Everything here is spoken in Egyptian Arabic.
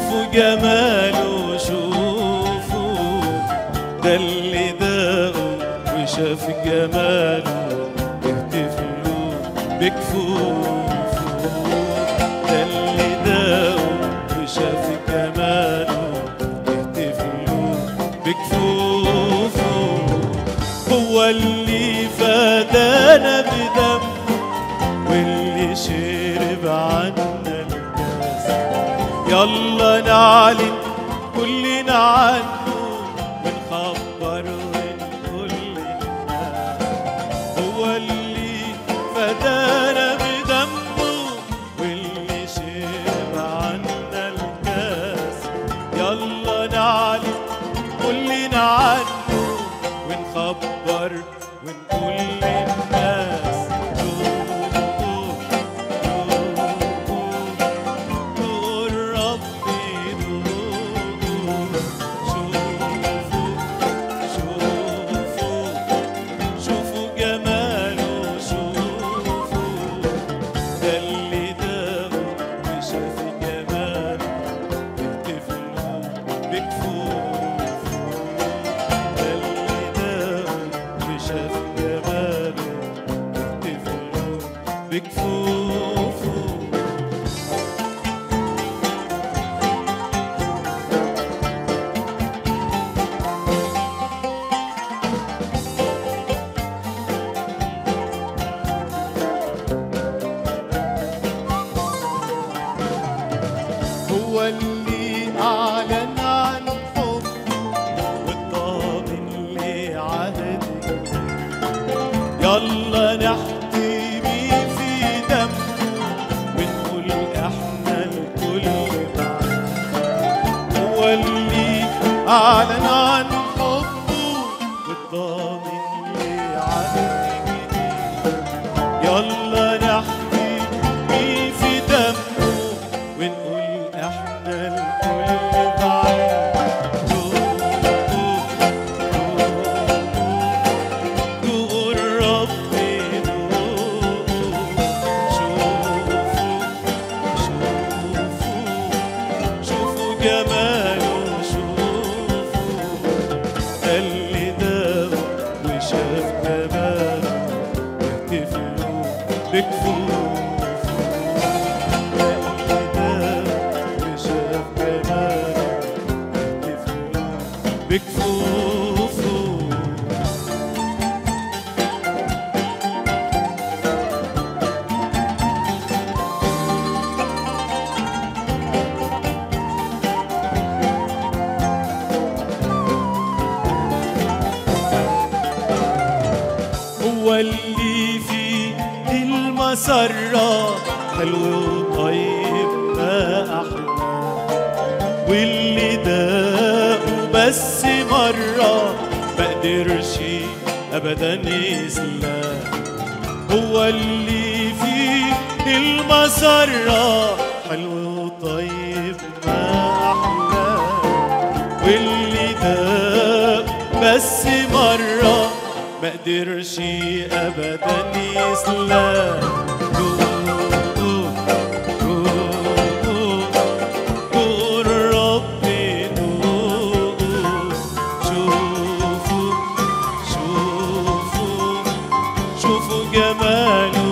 شوفوا جماله شوفوا ده اللي داقه وشاف جماله احتفلوا بكفوفه ده اللي داقه وشاف جماله احتفلوا بكفوفه هو اللي فدانا بدمه واللي شرب عنا الكاس يلا نعلن كلنا عنه ونخبر ونقول للناس هو اللي فدانا بدمه واللي شرب عنا الكاس يلا نعلن كلنا عنه ونخبر ونقول للناس نور ربي نور شوفوا شوفوا شوفوا جماله شوفوا ده اللي داغه وشاف جماله احتفلوا بكفوفه ده اللي داغه وشاف جماله احتفلوا بكفوفه هو اللي أعلن عن حبه والضامن لعهده يلا نحتمي في دمه ونقول احنا الكل معاه هو اللي أعلن عن حبه والضامن لعهده يلا نحكي مين في دمه ونقول احنا الكل بعيد نور ربي نور شوفوا شوفوا شوفوا جماله شوفوا ده اللي داوى وشاف جماله يحتفلوا بكفوفه ده اللي داوى وشاف جماله يحتفلوا بكفوفه هو اللي فيه المسرة حلو وطيب ما أحلى واللي داقه بس مرة ما قدرش أبدا يسلى هو اللي فيه المسرة حلو وطيب ما أحلى واللي داق بس مرة ما قدرش أبدا يسلى نور ربي نور شوفوا شوفوا شوفوا جماله